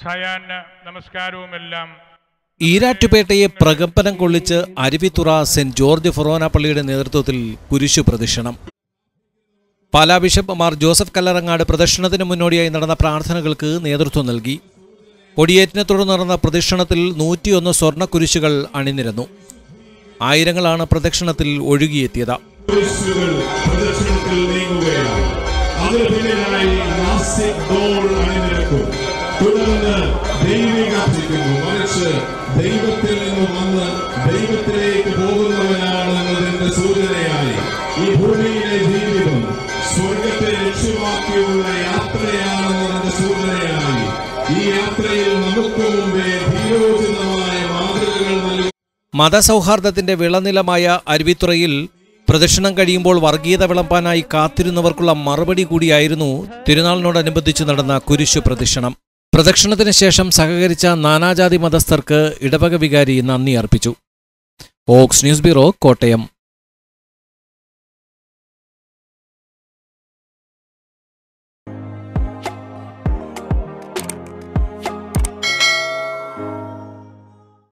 സായാഹ്ന നമസ്കാരവുമെല്ലാം ഈരാറ്റുപേട്ടയെ പ്രകമ്പനം കൊള്ളിച്ച് അരുവിത്തുറ സെന്റ് ജോർജ് ഫൊറോന പള്ളിയുടെ നേതൃത്വത്തിൽ കുരിശു പ്രദക്ഷിണം പാലാ ബിഷപ്പ് മാർ ജോസഫ് കല്ലറങ്ങാട് പ്രദക്ഷിണത്തിന് മുന്നോടിയായി നടന്ന പ്രാർത്ഥനകൾക്ക് നേതൃത്വം നൽകി കൊടിയേറ്റിനെ തുടർന്ന് നടന്ന പ്രദക്ഷിണത്തിൽ നൂറ്റിയൊന്ന് സ്വർണ്ണ കുരിശുകൾ അണിനിരന്നു ആയിരങ്ങളാണ് പ്രദക്ഷിണത്തിൽ ഒഴുകിയെത്തിയത് കുരിശുകൾ പ്രദക്ഷിണത്തിൽ നീങ്ങുകയാണ് അതിന് പിന്നിലായി നാസ്തിക് ഗോൾ അണിനിരക്കും തുടർന്ന് ദൈവികാർത്ഥിക്കുന്നു മറിച്ച് ദൈവത്തിൽ നിന്ന് വന്ന് ദൈവത്തിലേക്ക് പോകുന്നവനാണ് എന്നതിന്റെ സൂചനയായി ഈ ഭൂമിയിലെ ജീവിതം സ്വർഗത്തെ ലക്ഷ്യമാക്കിയുള്ള യാത്രയാണെന്നതിന്റെ സൂചനയായി ഈ യാത്രയിൽ നമുക്ക് മുമ്പേ ധീരോചിതമായ മാതൃകകൾ നൽകി മതസൗഹാർദ്ദത്തിന്റെ വിളനിലമായ അരുവിത്തുറയിൽ പ്രദക്ഷിണം കഴിയുമ്പോൾ വർഗീയത വിളമ്പാനായി കാത്തിരുന്നവർക്കുള്ള മറുപടി കൂടിയായിരുന്നു തിരുനാളിനോടനുബന്ധിച്ച് നടന്ന കുരിശു പ്രദക്ഷിണം പ്രദക്ഷിണത്തിന് ശേഷം സഹകരിച്ച നാനാജാതി മതസ്ഥർക്ക് ഇടവക വികാരി നന്ദി അർപ്പിച്ചു ഓക്സ് ന്യൂസ് ബ്യൂറോ കോട്ടയം